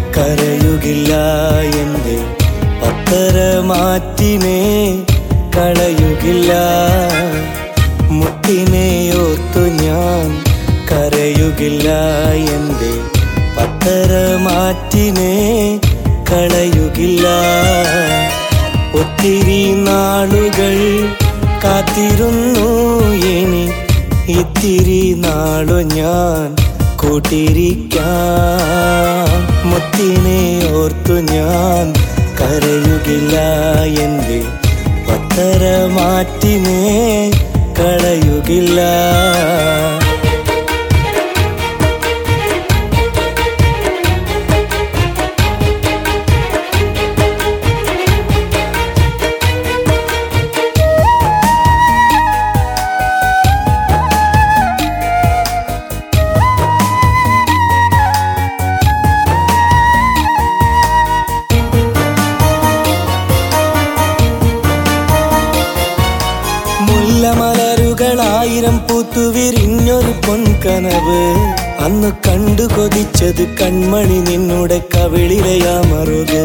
കരയുകില്ല എൻ്റെ പത്തര മാറ്റിനെ കളയുകില്ല മുത്തിനെ ഓർത്തു ഞാൻ കരയുകില്ല എൻ്റെ പത്തര മാറ്റിനെ കളയുകില്ല ഒത്തിരി നാളുകൾ കാത്തിരുന്നു ഇനി ഇത്തിരി നാളു ഞാൻ കൂട്ടിരിക്കാം മുത്തിനെ ഓർത്തു ഞാൻ കരയുകില്ല എൻ്റെ പത്തര മാറ്റിനെ കളയുകില്ല മുല്ലമലരുകളായിരം പൂത്തുവിരിഞ്ഞൊരു പൊൻകനവ് അന്ന് കണ്ടു കൊതിച്ചത് കൺമണി നിന്നുടെ കവിളിലയാമറുത്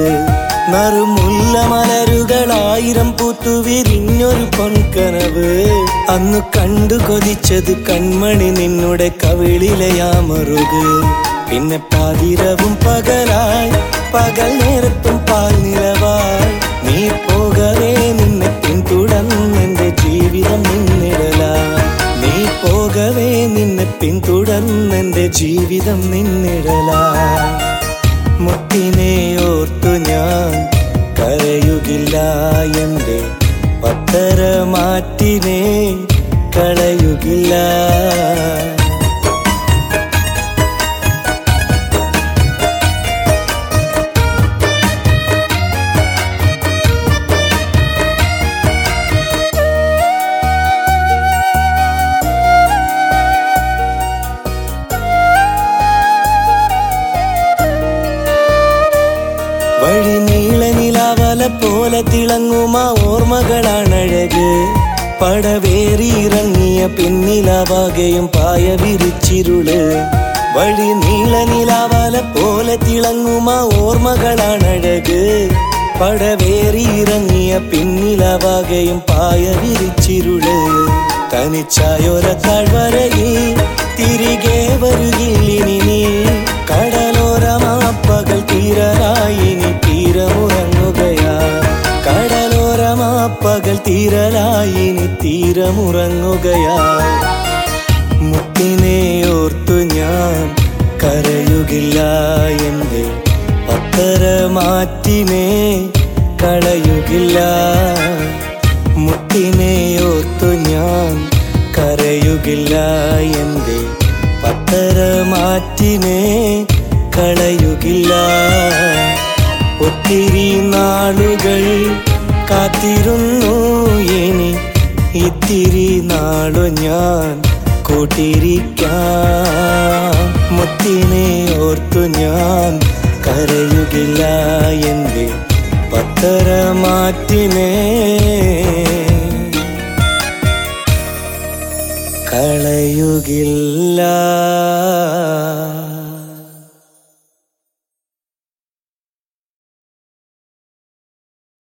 നറുമുല്ലമലരുകളായിരം പൂത്തുവിരിഞ്ഞൊരു പൊൻകനവ് അന്ന് കണ്ടു കൊതിച്ചത് കൺമണി നിന്നുടെ കവിളിലയാമറുത് പിന്നെ പാതിരവും പകലായി പകൽ നേരത്തും പാൽ നിലവായി നീ പോകവേ നിന്നെ പിന്തുടർന്നെന്റെ ജീവിതം നിന്നിടലായി നീ പോകവേ നിന്നെ പിന്തുടർന്നെന്റെ ജീവിതം നിന്നിടലായി മുത്തിനെ ഓർത്തു ഞാൻ കരയുകില്ല എൻ്റെ പത്തര മാറ്റിനെ കളയുകില്ല വഴി നീള നിലാവല പോലെ തിളങ്ങുമാ ഓർമ്മകളാണഴക് പടവേറിയിറങ്ങിയ പിന്നിലാവാകയും പായ വിരിച്ചിരുള് വഴി നീള നിലാവല പോലെ തിളങ്ങുമാ ഓർമ്മകളാണഴക് പടവേറിയിറങ്ങിയ പിന്നിലാവാകയും പായ വിരിച്ചിരുള് തനിച്ചായൊര താഴ്വരയിൽ തിരികെ വരുകില്ലിനി നീ കടലോരമാപ്പകൽ തീരലായി നീ തീരമുറങ്ങുകയാ കടലോരമാപ്പകൽ തീരലായി നീ തീരമുറങ്ങുകയാ മുത്തിനെ ഓർത്തു ഞാൻ കരയുകില്ല എൻ്റെ പത്തര മാറ്റിനെ കളയുകില്ല മുത്തിനെ ഓർത്തു ഞാൻ കരയുകില്ല എൻ്റെ പത്തര മാറ്റിനെ കളയുകില്ല ഒത്തിരി നാളുകൾ കാത്തിരുന്നു ഇനി ഇത്തിരി നാളു ഞാൻ കൂട്ടിരിക്കാം മുത്തിനെ ഓർത്തു ഞാൻ കരയുകില്ല എൻ്റെ പത്തര മാറ്റിനെ കളയുകില്ല